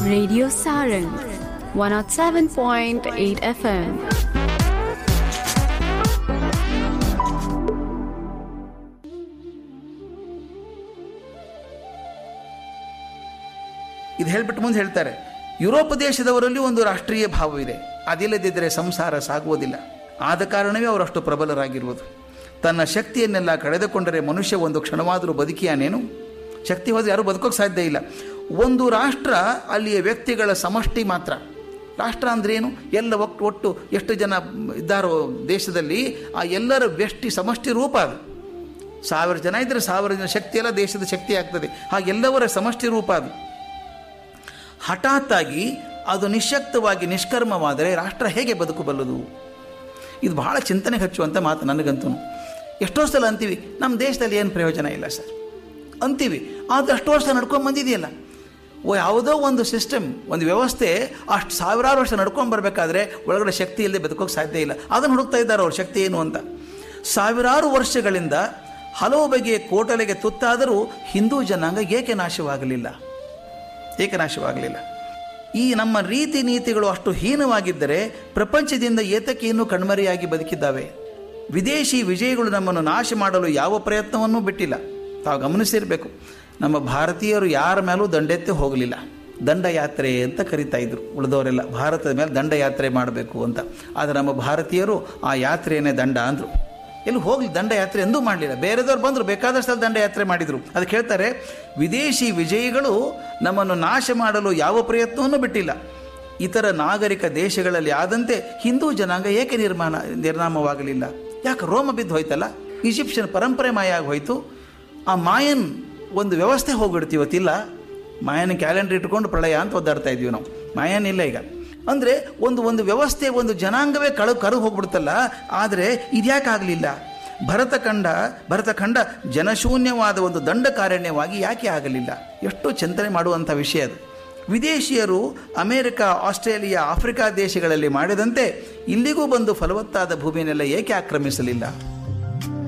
Radio Sarang 107.8 FM. ಇದು ಹೇಳ್ಬಿಟ್ಟು ಮುಂದೆ ಹೇಳ್ತಾರೆ ಯುರೋಪ್ ದೇಶದವರಲ್ಲಿ ಒಂದು ರಾಷ್ಟ್ರೀಯ ಭಾವವಿದೆ ಅದಿಲ್ಲದಿದ್ದರೆ ಸಂಸಾರ ಸಾಗುವುದಿಲ್ಲ ಆದ ಕಾರಣವೇ ಅವರಷ್ಟು ಪ್ರಬಲರಾಗಿರುವುದು ತನ್ನ ಶಕ್ತಿಯನ್ನೆಲ್ಲ ಕಳೆದುಕೊಂಡರೆ ಮನುಷ್ಯ ಒಂದು ಕ್ಷಣವಾದರೂ ಬದುಕಿಯಾನೇನು ಶಕ್ತಿ ಹೋದರೆ ಯಾರೂ ಬದುಕೋಕೆ ಸಾಧ್ಯ ಇಲ್ಲ ಒಂದು ರಾಷ್ಟ್ರ ಅಲ್ಲಿಯ ವ್ಯಕ್ತಿಗಳ ಸಮಷ್ಟಿ ಮಾತ್ರ ರಾಷ್ಟ್ರ ಅಂದ್ರೇನು ಎಲ್ಲ ಒಟ್ಟು ಒಟ್ಟು ಎಷ್ಟು ಜನ ಇದ್ದಾರೋ ದೇಶದಲ್ಲಿ ಆ ಎಲ್ಲರ ವ್ಯಷ್ಟಿ ಸಮಷ್ಟಿ ರೂಪ ಅದು ಸಾವಿರ ಜನ ಇದ್ದರೆ ಸಾವಿರ ಜನ ಶಕ್ತಿ ಎಲ್ಲ ದೇಶದ ಶಕ್ತಿ ಆಗ್ತದೆ ಹಾಗೆಲ್ಲವರ ಸಮಷ್ಟಿ ರೂಪ ಅದು ಹಠಾತ್ತಾಗಿ ಅದು ನಿಶಕ್ತವಾಗಿ ನಿಷ್ಕರ್ಮವಾದರೆ ರಾಷ್ಟ್ರ ಹೇಗೆ ಬದುಕಬಲ್ಲದು ಇದು ಬಹಳ ಚಿಂತನೆಗೆ ಹಚ್ಚುವಂಥ ಮಾತು ನನಗಂತೂ ಎಷ್ಟೋ ಸಲ ಅಂತೀವಿ ನಮ್ಮ ದೇಶದಲ್ಲಿ ಏನು ಪ್ರಯೋಜನ ಇಲ್ಲ ಸರ್ ಅಂತೀವಿ ಆದರೆ ಅಷ್ಟು ವರ್ಷ ನಡ್ಕೊಂಡು ಬಂದಿದೆಯಲ್ಲ ಓ ಯಾವುದೋ ಒಂದು ಸಿಸ್ಟಮ್ ಒಂದು ವ್ಯವಸ್ಥೆ ಅಷ್ಟು ಸಾವಿರಾರು ವರ್ಷ ನಡ್ಕೊಂಡು ಬರಬೇಕಾದ್ರೆ ಒಳಗಡೆ ಶಕ್ತಿ ಇಲ್ಲದೆ ಬದುಕೋಕೆ ಸಾಧ್ಯ ಇಲ್ಲ ಅದನ್ನು ಹುಡುಕ್ತಾ ಇದ್ದಾರೆ ಅವ್ರ ಶಕ್ತಿ ಏನು ಅಂತ ಸಾವಿರಾರು ವರ್ಷಗಳಿಂದ ಹಲವು ಬಗೆಯ ಕೋಟಲೆಗೆ ತುತ್ತಾದರೂ ಹಿಂದೂ ಜನಾಂಗ ಏಕೆ ನಾಶವಾಗಲಿಲ್ಲ ಏಕೆ ನಾಶವಾಗಲಿಲ್ಲ ಈ ನಮ್ಮ ರೀತಿ ನೀತಿಗಳು ಅಷ್ಟು ಹೀನವಾಗಿದ್ದರೆ ಪ್ರಪಂಚದಿಂದ ಏತಕ್ಕೆ ಇನ್ನೂ ಕಣ್ಮರೆಯಾಗಿ ಬದುಕಿದ್ದಾವೆ ವಿದೇಶಿ ವಿಜಯಗಳು ನಮ್ಮನ್ನು ನಾಶ ಮಾಡಲು ಯಾವ ಪ್ರಯತ್ನವನ್ನೂ ಬಿಟ್ಟಿಲ್ಲ ತಾವು ಗಮನಿಸಿರಬೇಕು ನಮ್ಮ ಭಾರತೀಯರು ಯಾರ ಮೇಲೂ ದಂಡೆತ್ತಿ ಹೋಗಲಿಲ್ಲ ದಂಡಯಾತ್ರೆ ಅಂತ ಕರಿತಾ ಇದ್ರು ಉಳಿದವರೆಲ್ಲ ಭಾರತದ ಮೇಲೆ ದಂಡಯಾತ್ರೆ ಮಾಡಬೇಕು ಅಂತ ಆದರೆ ನಮ್ಮ ಭಾರತೀಯರು ಆ ಯಾತ್ರೆಯನ್ನೇ ದಂಡ ಅಂದರು ಎಲ್ಲಿ ಹೋಗಲಿ ದಂಡಯಾತ್ರೆ ಎಂದೂ ಮಾಡಲಿಲ್ಲ ಬೇರೆದವ್ರು ಬಂದರು ಬೇಕಾದಷ್ಟು ದಂಡಯಾತ್ರೆ ಮಾಡಿದರು ಅದಕ್ಕೆ ಹೇಳ್ತಾರೆ ವಿದೇಶಿ ವಿಜಯಿಗಳು ನಮ್ಮನ್ನು ನಾಶ ಮಾಡಲು ಯಾವ ಪ್ರಯತ್ನವನ್ನು ಬಿಟ್ಟಿಲ್ಲ ಇತರ ನಾಗರಿಕ ದೇಶಗಳಲ್ಲಿ ಆದಂತೆ ಹಿಂದೂ ಜನಾಂಗ ಏಕೆ ನಿರ್ಮಾಣ ನಿರ್ನಾಮವಾಗಲಿಲ್ಲ ಯಾಕೆ ರೋಮ ಬಿದ್ದು ಹೋಯ್ತಲ್ಲ ಈಜಿಪ್ಷಿಯನ್ ಪರಂಪರೆ ಮಾಯ ಆಗಿ ಹೋಯ್ತು ಆ ಮಾಯನ್ ಒಂದು ವ್ಯವಸ್ಥೆ ಹೋಗ್ಬಿಡ್ತೀವಿ ಇವತ್ತಿಲ್ಲ ಮಾಯನ ಕ್ಯಾಲೆಂಡರ್ ಇಟ್ಕೊಂಡು ಪ್ರಳಯ ಅಂತ ಒದ್ದಾಡ್ತಾ ಇದೀವಿ ನಾವು ಮಾಯನ್ ಇಲ್ಲ ಈಗ ಅಂದರೆ ಒಂದು ಒಂದು ವ್ಯವಸ್ಥೆ ಒಂದು ಜನಾಂಗವೇ ಕಳು ಕರು ಹೋಗ್ಬಿಡ್ತಲ್ಲ ಆದರೆ ಇದ್ಯಾಕೆ ಆಗಲಿಲ್ಲ ಭರತಖಂಡ ಭರತಖಂಡ ಜನಶೂನ್ಯವಾದ ಒಂದು ದಂಡಕಾರಣ್ಯವಾಗಿ ಯಾಕೆ ಆಗಲಿಲ್ಲ ಎಷ್ಟು ಚಿಂತನೆ ಮಾಡುವಂಥ ವಿಷಯ ಅದು ವಿದೇಶಿಯರು ಅಮೆರಿಕ ಆಸ್ಟ್ರೇಲಿಯಾ ಆಫ್ರಿಕಾ ದೇಶಗಳಲ್ಲಿ ಮಾಡಿದಂತೆ ಇಲ್ಲಿಗೂ ಬಂದು ಫಲವತ್ತಾದ ಭೂಮಿಯನ್ನೆಲ್ಲ ಏಕೆ ಆಕ್ರಮಿಸಲಿಲ್ಲ